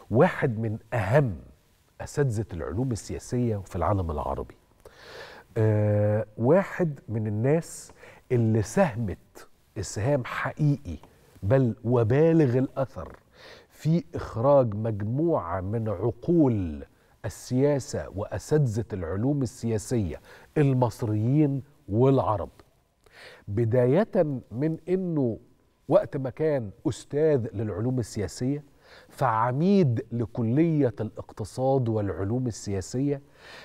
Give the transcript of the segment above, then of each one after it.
واحد من اهم اساتذه العلوم السياسيه في العالم العربي آه واحد من الناس اللي ساهمت اسهام حقيقي بل وبالغ الاثر في اخراج مجموعه من عقول السياسه واساتذه العلوم السياسيه المصريين والعرب بدايه من انه وقت ما كان استاذ للعلوم السياسيه فعميد لكليه الاقتصاد والعلوم السياسيه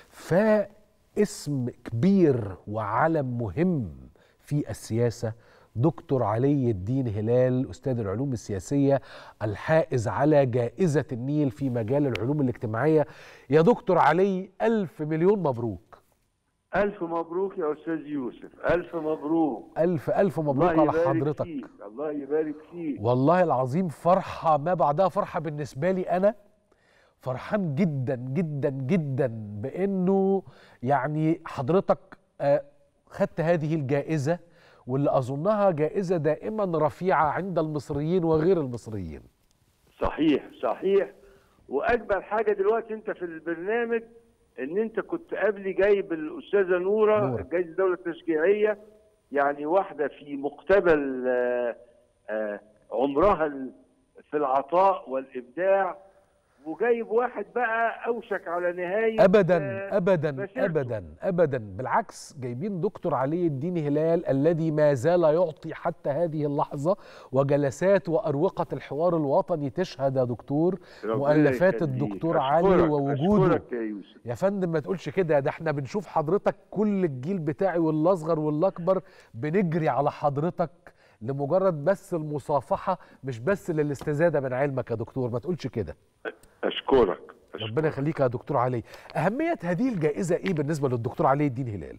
فاسم كبير وعلم مهم في السياسه دكتور علي الدين هلال استاذ العلوم السياسيه الحائز على جائزه النيل في مجال العلوم الاجتماعيه يا دكتور علي الف مليون مبروك ألف مبروك يا أستاذ يوسف ألف مبروك الف الف مبروك الله على يبارك حضرتك فيك. الله يبارك فيك والله العظيم فرحة ما بعدها فرحة بالنسبة لي أنا فرحان جدا جدا جدا بأنه يعني حضرتك آه، خدت هذه الجائزة واللي أظنها جائزة دائما رفيعة عند المصريين وغير المصريين صحيح صحيح وأجمل حاجة دلوقتي أنت في البرنامج إن أنت كنت قبلي جايب الأستاذة نورة, نورة. جايزة الدولة التشجيعية يعني واحدة في مقتبل آه، آه، عمرها ال- في العطاء والإبداع وجايب واحد بقى أوشك على نهاية ابدا آه، ابدا مسيرته. ابدا ابدا بالعكس جايبين دكتور علي الدين هلال الذي ما زال يعطي حتى هذه اللحظه وجلسات واروقه الحوار الوطني تشهد يا دكتور ربنا مؤلفات يخليك. الدكتور علي أشكرك- ووجوده أشكرك يا يوسف يا فندم ما تقولش كده ده احنا بنشوف حضرتك كل الجيل بتاعي والاصغر والاكبر بنجري على حضرتك لمجرد بس المصافحه مش بس للاستزاده من علمك يا دكتور ما تقولش كده أشكرك ربنا يخليك يا دكتور علي اهميه هذه الجائزه ايه بالنسبه للدكتور علي الدين هلال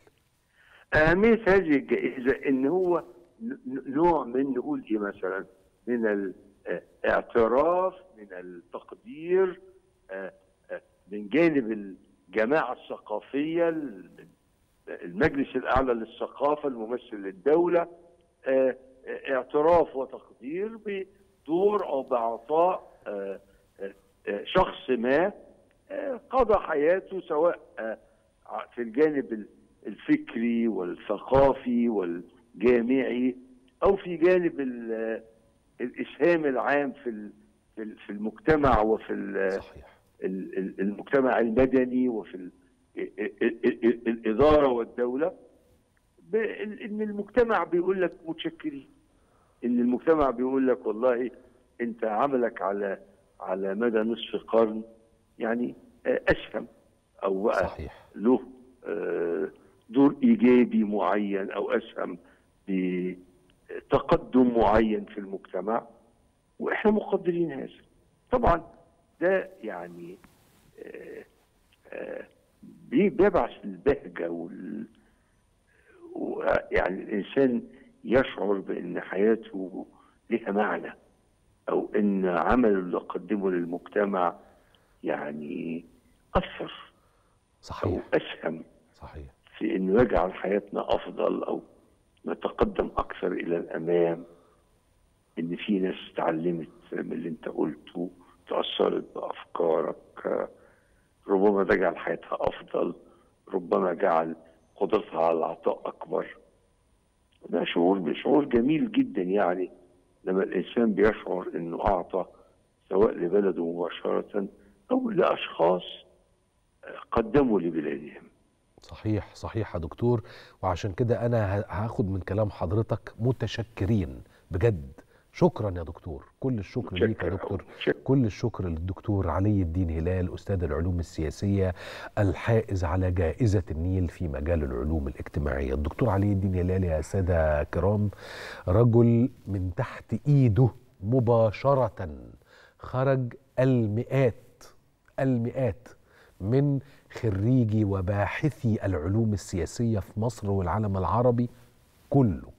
أهمية هذه الجائزة إن هو ن- ن- نوع من نقول إيه مثلا من الاعتراف من التقدير آه، آه، من جانب الجماعة الثقافية ال- المجلس الأعلى للثقافة الممثل للدولة آه، آه، اعتراف وتقدير بدور أو بعطاء آه، آه، آه، شخص ما آه، قضى حياته سواء آه، ع- في الجانب ال- الفكري والثقافي والجامعي او في جانب ال- الاسهام العام في ال- في ال- في المجتمع وفي ال- صحيح ال- ال- المجتمع المدني وفي ال- ال- ال- ال- الاداره والدوله ب- ال- ان المجتمع بيقول لك متشكرين ان المجتمع بيقول لك والله انت عملك على على مدى نصف قرن يعني آه، اسهم او بقى صحيح له آه، دور ايجابي معين او اسهم بتقدم معين في المجتمع واحنا مقدرين هذا طبعا ده يعني آه، آه، بي- بيبعث البهجه وال يعني الانسان يشعر بان حياته لها معنى او ان عمله اللي قدمه للمجتمع يعني اثر او صحيح اسهم صحيح في انه يجعل حياتنا افضل او نتقدم اكثر الى الامام ان في ناس اتعلمت من اللي انت قلته تاثرت بافكارك ربما ده جعل حياتها افضل ربما جعل قدرتها على العطاء اكبر ده شعور شعور جميل جدا يعني لما الانسان بيشعر انه اعطى سواء لبلده مباشره او لاشخاص قدموا لبلادهم صحيح صحيح يا دكتور وعشان كده انا ه- هاخد من كلام حضرتك متشكرين بجد شكرا يا دكتور كل الشكر ليك يا متشكر دكتور أوي. متشكر. كل الشكر للدكتور علي الدين هلال استاذ العلوم السياسيه الحائز على جائزه النيل في مجال العلوم الاجتماعيه الدكتور علي الدين هلال يا ساده كرام رجل من تحت ايده مباشره خرج المئات المئات من خريجي وباحثي العلوم السياسيه في مصر والعالم العربي كله